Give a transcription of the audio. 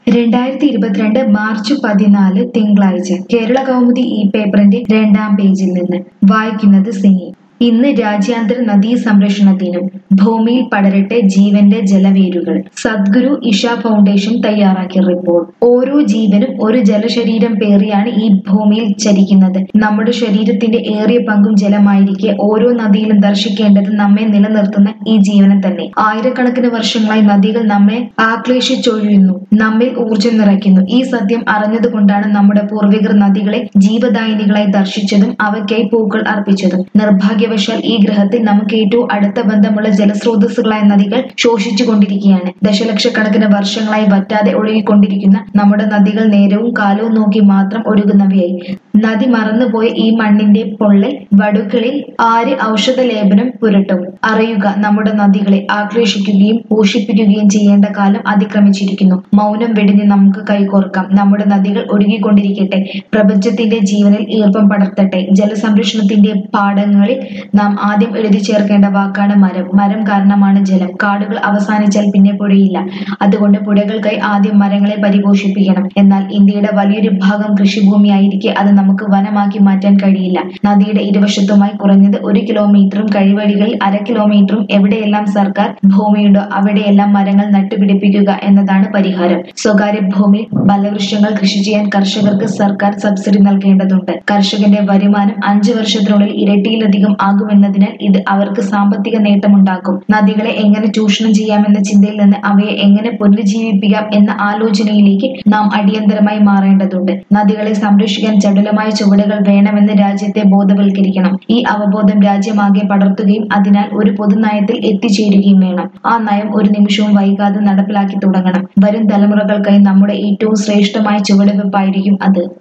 രണ്ടായിരത്തി ഇരുപത്തിരണ്ട് മാർച്ച് പതിനാല് തിങ്കളാഴ്ച കേരള കൗമുദി ഈ പേപ്പറിന്റെ രണ്ടാം പേജിൽ നിന്ന് വായിക്കുന്നത് സിനി ഇന്ന് രാജ്യാന്തര നദീ സംരക്ഷണ ദിനം ഭൂമിയിൽ പടരട്ടെ ജീവന്റെ ജലവേരുകൾ സദ്ഗുരു ഇഷ ഫൗണ്ടേഷൻ തയ്യാറാക്കിയ റിപ്പോർട്ട് ഓരോ ജീവനും ഒരു ജലശരീരം പേറിയാണ് ഈ ഭൂമിയിൽ ചരിക്കുന്നത് നമ്മുടെ ശരീരത്തിന്റെ ഏറിയ പങ്കും ജലമായിരിക്കെ ഓരോ നദിയിലും ദർശിക്കേണ്ടത് നമ്മെ നിലനിർത്തുന്ന ഈ ജീവനെ തന്നെ ആയിരക്കണക്കിന് വർഷങ്ങളായി നദികൾ നമ്മെ ആക്ലേശിച്ചൊഴിയുന്നു നമ്മിൽ ഊർജം നിറയ്ക്കുന്നു ഈ സത്യം അറിഞ്ഞതുകൊണ്ടാണ് നമ്മുടെ പൂർവികർ നദികളെ ജീവദായിനികളായി ദർശിച്ചതും അവയ്ക്കായി പൂക്കൾ അർപ്പിച്ചതും നിർഭാഗ്യവശാൽ ഈ ഗ്രഹത്തിൽ നമുക്ക് ഏറ്റവും അടുത്ത ബന്ധമുള്ള ജലസ്രോതസ്സുകളായ നദികൾ ശോഷിച്ചു കൊണ്ടിരിക്കുകയാണ് ദശലക്ഷക്കണക്കിന് വർഷങ്ങളായി വറ്റാതെ ഒഴുകിക്കൊണ്ടിരിക്കുന്ന നമ്മുടെ നദികൾ നേരവും കാലവും നോക്കി മാത്രം ഒഴുകുന്നവയായി നദി മറന്നുപോയ ഈ മണ്ണിന്റെ പൊള്ളൽ വടുക്കളിൽ ആര് ഔഷധ ലേപനം പുരട്ടും അറിയുക നമ്മുടെ നദികളെ ആക്ലേശിക്കുകയും പോഷിപ്പിക്കുകയും ചെയ്യേണ്ട കാലം അതിക്രമിച്ചിരിക്കുന്നു മൗനം വെടിഞ്ഞ് നമുക്ക് കൈകോർക്കാം നമ്മുടെ നദികൾ ഒഴുകിക്കൊണ്ടിരിക്കട്ടെ പ്രപഞ്ചത്തിന്റെ ജീവനിൽ ഈർപ്പം പടർത്തട്ടെ ജലസംരക്ഷണത്തിന്റെ പാഠങ്ങളിൽ നാം ആദ്യം എഴുതി ചേർക്കേണ്ട വാക്കാണ് മരം മരം കാരണമാണ് ജലം കാടുകൾ അവസാനിച്ചാൽ പിന്നെ പുഴയില്ല അതുകൊണ്ട് പുഴകൾക്കായി ആദ്യം മരങ്ങളെ പരിപോഷിപ്പിക്കണം എന്നാൽ ഇന്ത്യയുടെ വലിയൊരു ഭാഗം കൃഷിഭൂമിയായിരിക്കെ അത് നമുക്ക് വനമാക്കി മാറ്റാൻ കഴിയില്ല നദിയുടെ ഇരുവശത്തുമായി കുറഞ്ഞത് ഒരു കിലോമീറ്ററും കഴിവഴികളിൽ അര കിലോമീറ്ററും എവിടെയെല്ലാം സർക്കാർ ഭൂമിയുണ്ടോ അവിടെയെല്ലാം മരങ്ങൾ നട്ടുപിടിപ്പിക്കുക എന്നതാണ് പരിഹാരം സ്വകാര്യ ഭൂമിയിൽ ബലവൃക്ഷങ്ങൾ കൃഷി ചെയ്യാൻ കർഷകർക്ക് സർക്കാർ സബ്സിഡി നൽകേണ്ടതുണ്ട് കർഷകന്റെ വരുമാനം അഞ്ചു വർഷത്തിനുള്ളിൽ ഇരട്ടിയിലധികം ആകുമെന്നതിനാൽ ഇത് അവർക്ക് സാമ്പത്തിക നേട്ടമുണ്ടാക്കും നദികളെ എങ്ങനെ ചൂഷണം ചെയ്യാമെന്ന ചിന്തയിൽ നിന്ന് അവയെ എങ്ങനെ പുനരുജ്ജീവിപ്പിക്കാം എന്ന ആലോചനയിലേക്ക് നാം അടിയന്തരമായി മാറേണ്ടതുണ്ട് നദികളെ സംരക്ഷിക്കാൻ ചടുലമായ ചുവടുകൾ വേണമെന്ന് രാജ്യത്തെ ബോധവൽക്കരിക്കണം ഈ അവബോധം രാജ്യമാകെ പടർത്തുകയും അതിനാൽ ഒരു പൊതുനയത്തിൽ എത്തിച്ചേരുകയും വേണം ആ നയം ഒരു നിമിഷവും വൈകാതെ നടപ്പിലാക്കി തുടങ്ങണം വരും തലമുറകൾക്കായി നമ്മുടെ ഏറ്റവും ശ്രേഷ്ഠമായ ചുവടുവെപ്പായിരിക്കും അത്